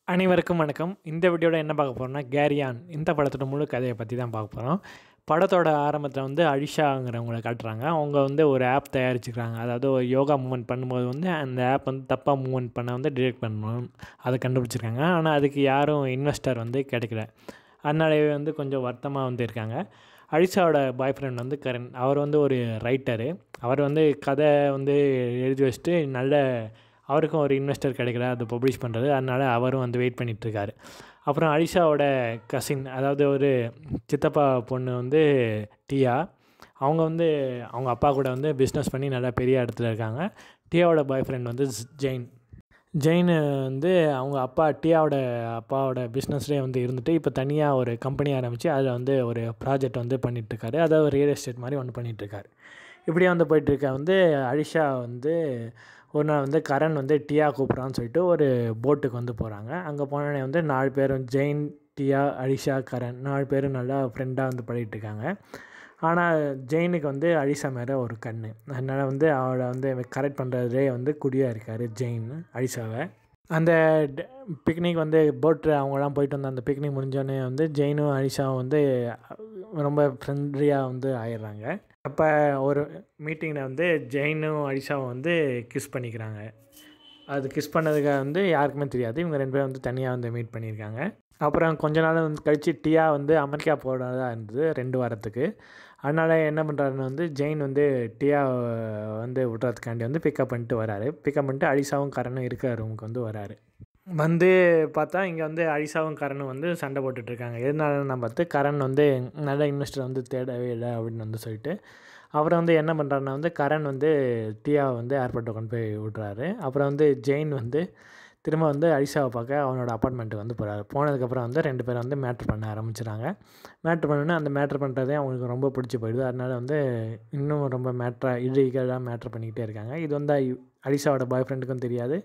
அனைவருக்கும் வணக்கம் இந்த வீடியோட என்ன பார்க்க போகிறோம்னா கேரியான் இந்த படத்தோட முழு கதையை பற்றி தான் பார்க்க போகிறோம் படத்தோட ஆரம்பத்தில் வந்து அழிஷாங்கிறவங்களை காட்டுறாங்க அவங்க வந்து ஒரு ஆப் தயாரிச்சுக்கிறாங்க அதாவது ஒரு யோகா மூவ்மெண்ட் பண்ணும்போது வந்து அந்த ஆப் வந்து தப்பாக மூவ்மெண்ட் பண்ண வந்து டிடெக்ட் பண்ணணும் அதை கண்டுபிடிச்சிருக்காங்க ஆனால் அதுக்கு யாரும் இன்வெஸ்டர் வந்து கிடைக்கல அதனாலவே வந்து கொஞ்சம் வருத்தமாக வந்து இருக்காங்க அழிஷாவோட பாய் ஃப்ரெண்ட் வந்து கரண் அவர் வந்து ஒரு ரைட்டரு அவர் வந்து கதை வந்து எழுதி வச்சுட்டு நல்ல அவருக்கும் ஒரு இன்வெஸ்டர் கிடைக்கல அது பப்ளிஷ் பண்ணுறது அதனால் அவரும் வந்து வெயிட் பண்ணிகிட்ருக்காரு அப்புறம் அலிஷாவோட கசின் அதாவது ஒரு சித்தப்பா பொண்ணு வந்து டியா அவங்க வந்து அவங்க அப்பா கூட வந்து பிஸ்னஸ் பண்ணி நல்லா பெரிய இடத்துல இருக்காங்க டியாவோட பாய் ஃப்ரெண்ட் வந்து ஜெயின் ஜெயின் வந்து அவங்க அப்பா டியாவோட அப்பாவோட பிஸ்னஸ்லேயே வந்து இருந்துட்டு இப்போ தனியாக ஒரு கம்பெனி ஆரம்பித்து அதில் வந்து ஒரு ப்ராஜெக்ட் வந்து பண்ணிகிட்ருக்காரு அதாவது ரியல் எஸ்டேட் மாதிரி ஒன்று பண்ணிகிட்ருக்காரு இப்படியே வந்து போயிட்டுருக்க வந்து அலிஷா வந்து ஒரு நாள் வந்து கரண் வந்து டியா கூப்பிட்றான்னு சொல்லிட்டு ஒரு போட்டுக்கு வந்து போகிறாங்க அங்கே போனோடனே வந்து நாலு பேரும் ஜெயின் டியா அலிஷா கரண் நாலு பேரும் நல்லா ஃப்ரெண்டாக வந்து பழகிட்டுருக்காங்க ஆனால் ஜெயினுக்கு வந்து அலிஷா மேலே ஒரு கண் அதனால் வந்து அவளை வந்து கரெக்ட் பண்ணுறதுலே வந்து குடியாக இருக்கார் ஜெயின் அலிஷாவை அந்த பிக்னிக் வந்து போட்டு அவங்களாம் போயிட்டு வந்த அந்த பிக்னிக் முடிஞ்சோடனே வந்து ஜெயினும் அலிஷாவும் வந்து ரொம்ப ஃப்ரெண்ட்லியாக வந்து ஆயிடுறாங்க அப்போ ஒரு மீட்டிங்கில் வந்து ஜெயினும் அலிஷாவும் வந்து கிஸ் பண்ணிக்கிறாங்க அது கிஸ் பண்ணதுக்கு வந்து யாருக்குமே தெரியாது இவங்க ரெண்டு பேரும் வந்து தனியாக வந்து மீட் பண்ணியிருக்காங்க அப்புறம் கொஞ்ச நாள் வந்து கழித்து டியா வந்து அமெரிக்கா போகிறதா இருந்தது ரெண்டு வாரத்துக்கு அதனால் என்ன பண்ணுறாருன்னு வந்து ஜெயின் வந்து டியா வந்து விட்றதுக்காண்டி வந்து பிக்கப் பண்ணிட்டு வராரு பிக்கப் பண்ணிட்டு அலிசாவும் கரனும் இருக்கிற ரூமுக்கு வந்து வராரு வந்து பார்த்தா இங்கே வந்து அலிசாவும் கரனும் வந்து சண்டை போட்டுட்ருக்காங்க எதனாலன்னு பார்த்து கரண் வந்து நல்ல இன்வெஸ்டர் வந்து தேடவே இல்லை அப்படின்னு வந்து சொல்லிட்டு அப்புறம் வந்து என்ன பண்ணுறாருன்னா வந்து கரண் வந்து டியாவை வந்து ஏர்போர்ட்டை கொண்டு போய் விட்றாரு அப்புறம் வந்து ஜெயின் வந்து திரும்ப வந்து அலிஷாவை பார்க்க அவனோட அப்பார்ட்மெண்ட்டுக்கு வந்து போகிறாரு போனதுக்கப்புறம் வந்து ரெண்டு பேரும் வந்து மேட்ரு பண்ண ஆரம்பிச்சிடுறாங்க மேட்ரு பண்ணோன்னே அந்த மேட்ரு பண்ணுறதே அவங்களுக்கு ரொம்ப பிடிச்சி போயிடுது அதனால் வந்து இன்னும் ரொம்ப மேட்ரா இல்லீகலாக மேட்ரு பண்ணிக்கிட்டே இருக்காங்க இது வந்து அலிஷாவோட பாய் ஃப்ரெண்டுக்கும் தெரியாது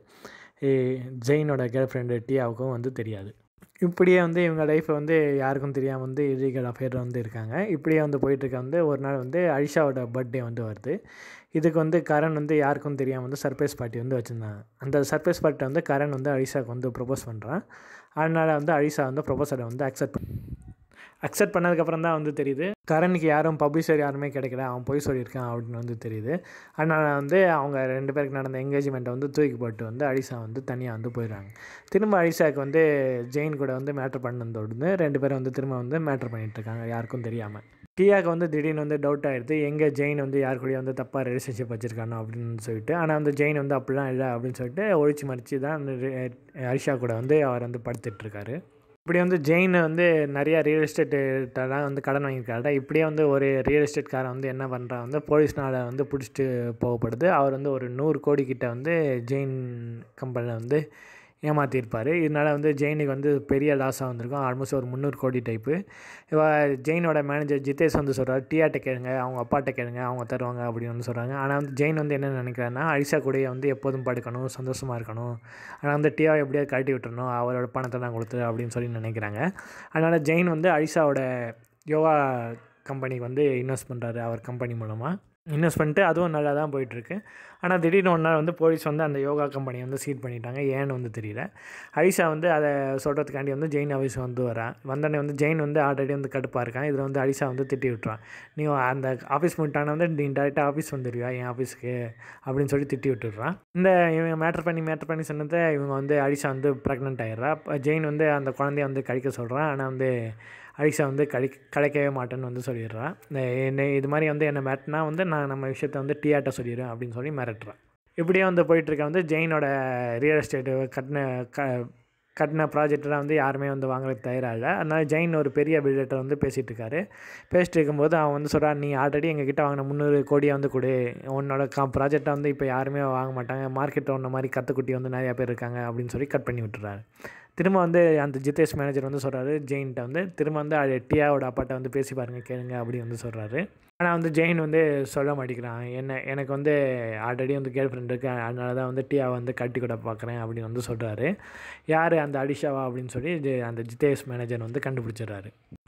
ஜெயினோட கேர்ள் ஃப்ரெண்டு டியாவுக்கும் வந்து தெரியாது இப்படியே வந்து இவங்க லைஃப்பை வந்து யாருக்கும் தெரியாமல் வந்து இல்லீகல் அஃபேர் வந்து இருக்காங்க இப்படியே வந்து போயிட்டுருக்க வந்து ஒரு நாள் வந்து அலிஷாவோட பர்த்டே வந்து வருது இதுக்கு வந்து கரண் வந்து யாருக்கும் தெரியாமல் வந்து சர்ப்ரைஸ் பார்ட்டி வந்து வச்சுருந்தாங்க அந்த சர்ப்ரைஸ் பார்ட்டியை வந்து கரண் வந்து அலிஷாவுக்கு வந்து ப்ரொப்போஸ் பண்ணுறான் அதனால் வந்து அலிஷா வந்து ப்ரொப்போசலை வந்து அக்செப்ட் அக்செப்ட் பண்ணதுக்கப்புறம் தான் வந்து தெரியுது கரனுக்கு யாரும் பப்ளிஷர் யாருமே கிடைக்கல அவன் போய் சொல்லியிருக்கான் அப்படின்னு வந்து தெரியுது அதனால் வந்து அவங்க ரெண்டு பேருக்கு நடந்த என்கேஜ்மெண்ட்டை வந்து தூக்கி போட்டு வந்து அலிஷா வந்து தனியாக வந்து போயிடுறாங்க திரும்ப அலிஷாவுக்கு வந்து ஜெயின் கூட வந்து மேட்ரு பண்ணதோடு ரெண்டு பேரும் வந்து திரும்ப வந்து மேட்ரு பண்ணிகிட்ருக்காங்க யாருக்கும் தெரியாமல் டியாவுக்கு வந்து திடீர்னு வந்து டவுட் ஆகிடுது எங்கே ஜெயின் வந்து யார் கூடயும் வந்து தப்பாக ரிலேஷன்ஷிப் வச்சுருக்கானோ அப்படின்னு சொல்லிட்டு ஆனால் வந்து ஜெயின் வந்து அப்படிலாம் இல்லை அப்படின்னு சொல்லிட்டு ஒழிச்சு மறித்து தான் அலிஷா கூட வந்து அவர் வந்து படுத்துட்ருக்காரு இப்படி வந்து ஜெயின் வந்து நிறையா ரியல் எஸ்டேட்டெல்லாம் வந்து கடன் வாங்கியிருக்காரு இப்படியே வந்து ஒரு ரியல் எஸ்டேட்காரன் வந்து என்ன பண்ணுறான் வந்து போலீஸ்னால் வந்து பிடிச்சிட்டு போகப்படுது அவர் வந்து ஒரு நூறு கோடி கிட்ட வந்து ஜெயின் கம்பெனியில் வந்து ஏமாற்றிருப்பார் இதனால் வந்து ஜெயினுக்கு வந்து பெரிய லாஸாக வந்திருக்கும் ஆல்மோஸ்ட் ஒரு முந்நூறு கோடி டைப்பு இவ ஜெயினோட மேனேஜர் ஜிதேஷ் வந்து சொல்கிறார் டிஆர்ட்ட கேளுங்க அவங்க அப்பாட்ட கேளுங்க அவங்க தருவாங்க அப்படின்னு வந்து சொல்கிறாங்க ஆனால் வந்து ஜெயின் வந்து என்ன நினைக்கிறாருன்னா அலிஷா கூடயே வந்து எப்போதும் படுக்கணும் சந்தோஷமாக இருக்கணும் ஆனால் வந்து டியாவை எப்படியாவது கழட்டி விட்டுறணும் அவரோட பணத்தை தான் கொடுத்து அப்படின்னு சொல்லி நினைக்கிறாங்க அதனால் ஜெயின் வந்து அலிஷாவோட யோகா கம்பெனிக்கு வந்து இன்வெஸ்ட் பண்ணுறாரு அவர் கம்பெனி மூலமாக இன்வெஸ்ட் பண்ணிட்டு அதுவும் நல்லா தான் போயிட்டுருக்கு ஆனால் திடீர்னு ஒரு நாள் வந்து போலீஸ் வந்து அந்த யோகா கம்பெனியை வந்து சீட் பண்ணிட்டாங்க ஏன்னு வந்து தெரியல அலிஷா வந்து அதை சொல்கிறதுக்காண்டி வந்து ஜெயின் ஆஃபீஸ் வந்து வரான் வந்தோடனே வந்து ஜெயின் வந்து ஆல்ரெடி வந்து கடுப்பாக இருக்கான் இதில் வந்து அலிஷா வந்து திட்டி விட்றான் நீ அந்த ஆஃபீஸ் பண்ணிட்டான வந்து நீ டேரெக்டாக ஆஃபீஸ் வந்துடுவியா என் ஆஃபீஸுக்கு அப்படின்னு சொல்லி திட்டி விட்டுடுறான் இந்த இவங்க மேட்ரு பண்ணி மேட்ரு பண்ணி சொன்னதை இவங்க வந்து அலிஷா வந்து ப்ரெக்னென்ட் ஆகிடுறா ஜெயின் வந்து அந்த குழந்தைய வந்து கழிக்க சொல்கிறான் ஆனால் வந்து அலிஷா வந்து கழி கலைக்கவே மாட்டேன்னு வந்து சொல்லிடுறான் என்ன இது மாதிரி வந்து என்னை மிரட்டினா வந்து நான் நம்ம விஷயத்த வந்து டிஆர்ட்ட சொல்லிடுறேன் அப்படின்னு சொல்லி மிரட்டுறான் இப்படியே வந்து போயிட்டுருக்க வந்து ஜெயினோட ரியல் எஸ்டேட்டு கட்டின க கட்டின ப்ராஜெக்டெலாம் வந்து யாருமே வந்து வாங்குறதுக்கு தயாராக இல்லை அதனால் ஜெயின் ஒரு பெரிய பில்டர்கிட்ட வந்து பேசிகிட்டு இருக்காரு பேசிட்டு இருக்கும்போது அவன் வந்து சொல்கிறான் நீ ஆல்ரெடி எங்கள் கிட்டே வாங்கின முந்நூறு கோடியை வந்து கொடு உன்னோட கா ப்ராஜெக்டை வந்து இப்போ யாருமே வாங்க மாட்டாங்க மார்க்கெட்டில் ஒன்ற மாதிரி கற்றுக்குட்டி வந்து நிறையா பேர் இருக்காங்க அப்படின்னு சொல்லி கட் பண்ணி விட்டுறாரு திரும்ப வந்து அந்த ஜிதேஷ் மேனேஜர் வந்து சொல்கிறாரு ஜெயின்கிட்ட வந்து திரும்ப வந்து அது டியாவோட அப்பாட்ட வந்து பேசி பாருங்கள் கேளுங்க அப்படி வந்து சொல்கிறாரு ஆனால் வந்து ஜெயின் வந்து சொல்ல மாட்டேங்கிறான் என்ன எனக்கு வந்து ஆல்ரெடி வந்து கேர்ள் ஃப்ரெண்ட் இருக்குது அதனால தான் வந்து டியாவை வந்து கட்டி கூட பார்க்குறேன் அப்படின்னு வந்து சொல்கிறாரு யார் அந்த அலிஷாவா அப்படின்னு சொல்லி அந்த ஜிதேஷ் மேனேஜர் வந்து கண்டுபிடிச்சிடுறாரு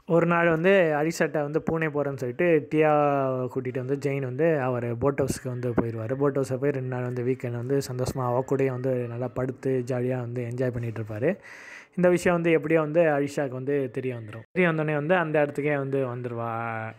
ஒரு நாள் வந்து அரிசாட்டை வந்து பூனே போகிறேன்னு சொல்லிட்டு டியா கூட்டிகிட்டு வந்து ஜெயின் வந்து அவர் போட் ஹவுஸ்க்கு வந்து போயிடுவார் போட் ஹவுஸை போய் ரெண்டு நாள் வந்து வீக்கெண்ட் வந்து சந்தோஷமாக அவ கூடயே வந்து நல்லா படுத்து ஜாலியாக வந்து என்ஜாய் பண்ணிகிட்டு இருப்பார் இந்த விஷயம் வந்து எப்படியோ வந்து அரிஷாவுக்கு வந்து தெரிய வந்துடும் தெரிய வந்தோடனே வந்து அந்த இடத்துக்கே வந்து வந்துடுவா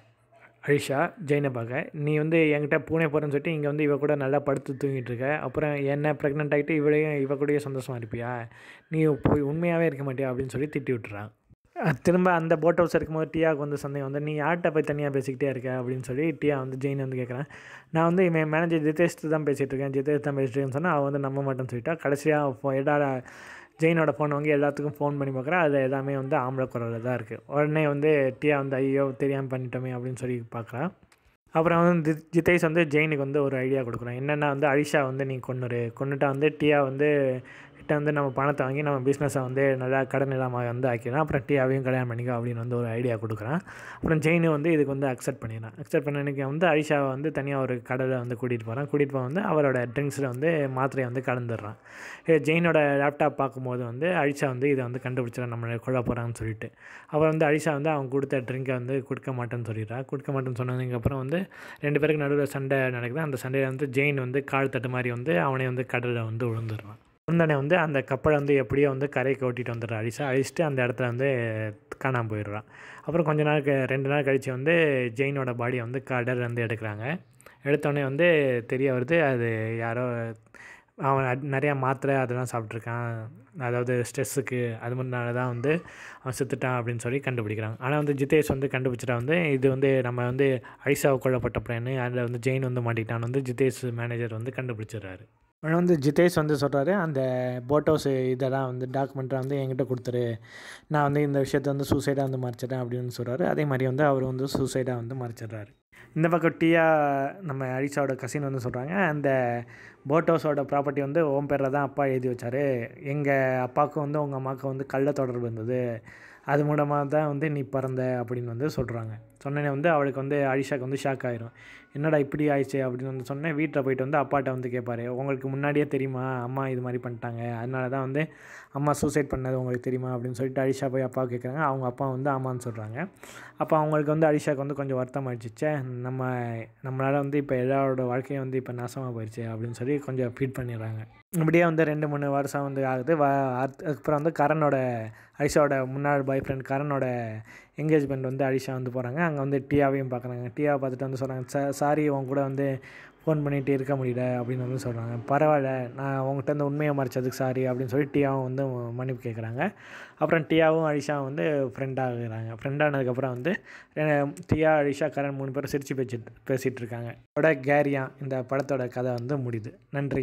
அரிஷா ஜெயினை பார்க்க நீ வந்து என்கிட்ட பூனே போகிறேன்னு சொல்லிட்டு இங்கே வந்து இவ கூட நல்லா படுத்து தூங்கிட்டு இருக்க அப்புறம் என்ன ப்ரெக்னென்ட் ஆகிட்டு இவளையும் இவ கூடயே சந்தோஷமாக இருப்பியா நீ போய் உண்மையாகவே இருக்க மாட்டியா அப்படின்னு சொல்லி திட்டி விட்டுறான் அஹ் திரும்ப அந்த போட் ஹவுஸ் இருக்கும்போது டியாவுக்கு வந்து சந்தேகம் வந்து நீ யார்கிட்ட போய் தனியாக பேசிக்கிட்டே இருக்க அப்படின்னு சொல்லி டியா வந்து ஜெயின் வந்து கேட்குறேன் நான் வந்து என் மேனேஜர் ஜிதேஷ் தான் பேசிகிட்டு இருக்கேன் ஜிதேஷ் தான் பேசிட்டு இருக்கேன்னு சொன்னால் அவள் வந்து நம்ப மாட்டேன்னு சொல்லிட்டா கடைசியாக ஃபோ எல்லா ஜெயினோட ஃபோன் வாங்கி எல்லாத்துக்கும் ஃபோன் பண்ணி பார்க்குறேன் அது எல்லாமே வந்து ஆம்பளை குரலில் தான் இருக்குது உடனே வந்து டியா வந்து ஐயோ தெரியாமல் பண்ணிட்டோமே அப்படின்னு சொல்லி பார்க்குறான் அப்புறம் வந்து ஜி- ஜிதேஷ் வந்து ஜெயினுக்கு வந்து ஒரு ஐடியா கொடுக்குறான் என்னென்னா வந்து அரிஷா வந்து நீ கொன்னுரு கொண்டுட்டா வந்து டியா வந்து கிட்ட வந்து நம்ம பணத்தை வாங்கி நம்ம பிஸ்னஸை வந்து நல்லா கடன் இல்லாமல் வந்து ஆக்கிடலாம் அப்புறம் டியாவையும் கல்யாணம் பண்ணிக்கோ அப்படின்னு வந்து ஒரு ஐடியா கொடுக்குறான் அப்புறம் ஜெயினு வந்து இதுக்கு வந்து அக்செப்ட் பண்ணிடுறான் அக்செப்ட் பண்ணனுக்கு வந்து அரிஷாவை வந்து தனியாக ஒரு கடலை வந்து கூட்டிகிட்டு போகிறான் கூட்டிகிட்டு போக வந்து அவரோட ட்ரிங்க்ஸில் வந்து மாத்திரையை வந்து கலந்துடுறான் ஏ, ஜெயினோட லேப்டாப் பார்க்கும்போது வந்து அரிஷா வந்து இதை வந்து கண்டுபிடிச்சிடா நம்மளை கொல்ல போகிறான்னு சொல்லிட்டு அப்புறம் வந்து அரிஷா வந்து அவன் கொடுத்த ட்ரிங்கை வந்து கொடுக்க மாட்டேன்னு சொல்லிடுறா கொடுக்க மாட்டேன்னு சொன்னதுக்கப்புறம் வந்து ரெண்டு பேருக்கு நடுவில் சண்டை நடக்குது அந்த சண்டையில் வந்து ஜெயின் வந்து கால் தட்டு மாதிரி வந்து அவனே வந்து கடலில் வந்து விழுந்துடுறான் விழுந்தோடனே வந்து அந்த கப்பலை வந்து எப்படியோ வந்து கரைக்கு ஓட்டிட்டு வந்துடுறான் அரிசா அழிச்சிட்டு அந்த இடத்துல வந்து காணாமல் போயிடுறான் அப்புறம் கொஞ்ச நாள் க- ரெண்டு நாள் கழித்து வந்து ஜெயினோட பாடியை வந்து கடல்ல வந்து எடுக்கிறாங்க எடுத்தோடனே வந்து தெரிய வருது அது யாரோ அவன் அட்- நிறையா மாத்திரை அதெல்லாம் சாப்பிட்ருக்கான் அதாவது ஸ்ட்ரெஸ்ஸுக்கு அது முன்னால தான் வந்து அவன் செத்துட்டான் அப்படின்னு சொல்லி கண்டுபிடிக்கிறாங்க ஆனால் வந்து ஜிதேஷ் வந்து கண்டுபிடிச்சிட்டா வந்து இது வந்து நம்ம வந்து ஐசாவை கொல்லப்பட்ட பிளான் அதில் வந்து ஜெயின் வந்து மாட்டிக்கிட்டான்னு வந்து ஜிதேஷ் மேனேஜர் வந்து கண்டுபிடிச்சிடுறாரு ஆனால் வந்து ஜிதேஷ் வந்து சொல்கிறாரு அந்த போட் ஹவுஸ் இதெல்லாம் வந்து டாக்குமெண்ட்டை வந்து என்கிட்ட கொடுத்துரு நான் வந்து இந்த விஷயத்தை வந்து சூசைடாக வந்து மறைச்சிட்டேன் அப்படின்னு சொல்கிறாரு அதே மாதிரி வந்து அவர் வந்து சூசைடாக வந்து மறைச்சிடுறாரு இந்த பக்கம் டீயா நம்ம அரிசாவோட கசின் வந்து சொல்கிறாங்க அந்த போட் ஹவுஸோட ப்ராப்பர்ட்டி வந்து ஓம் பேரில் தான் அப்பா எழுதி வச்சாரு எங்கள் அப்பாவுக்கும் வந்து உங்கள் அம்மாவுக்கும் வந்து கள்ள தொடர்பு இருந்தது அது மூலமாக தான் வந்து நீ பிறந்த அப்படின்னு வந்து சொல்கிறாங்க சொன்னேனே வந்து அவளுக்கு வந்து அரிஷாக்கு வந்து ஷாக் ஆயிரும் என்னடா இப்படி ஆயிடுச்சு அப்படின்னு வந்து சொன்னேன் வீட்டில் போயிட்டு வந்து அப்பாட்ட வந்து கேட்பாரு உங்களுக்கு முன்னாடியே தெரியுமா அம்மா இது மாதிரி பண்ணிட்டாங்க அதனால தான் வந்து அம்மா சூசைட் பண்ணது உங்களுக்கு தெரியுமா அப்படின்னு சொல்லிட்டு அரிஷா போய் அப்பாவை கேட்குறாங்க அவங்க அப்பா வந்து ஆமான்னு சொல்கிறாங்க அப்போ அவங்களுக்கு வந்து அரிஷாக்கு வந்து கொஞ்சம் வருத்தம் ஆயிடுச்சு நம்ம நம்மளால் வந்து இப்போ எல்லாரோட வாழ்க்கையும் வந்து இப்போ நாசமாக போயிடுச்சு அப்படின்னு சொல்லி கொஞ்சம் ஃபீட் பண்ணிடுறாங்க இப்படியே வந்து ரெண்டு மூணு வருஷம் வந்து ஆகுது வ அடுத்த- அதுக்கப்புறம் வந்து கரனோட அரிஷாவோட முன்னாள் பாய் ஃப்ரெண்ட் கரனோட என்கேஜ்மெண்ட் வந்து அரிஷா வந்து போகிறாங்க அங்கே வந்து டியாவையும் பார்க்குறாங்க டியாவை பார்த்துட்டு வந்து சொல்கிறாங்க ச சாரி உன் கூட வந்து ஃபோன் பண்ணிகிட்டு இருக்க முடியல அப்படின்னு வந்து சொல்கிறாங்க பரவாயில்ல நான் உங்கள்கிட்ட இந்த உண்மையை மறைச்சதுக்கு சாரி அப்படின்னு சொல்லி டியாவும் வந்து மன்னிப்பு கேட்குறாங்க அப்புறம் டியாவும் அரிஷாவும் வந்து ஃப்ரெண்டாகிறாங்க ஃப்ரெண்டானதுக்கப்புறம் வந்து அஹ், டியா அரிஷா கரண் மூணு பேரும் சிரித்து பேசிட்டு பேசிகிட்டு இருக்காங்க அதோட கேரியா இந்த படத்தோட கதை வந்து முடியுது நன்றி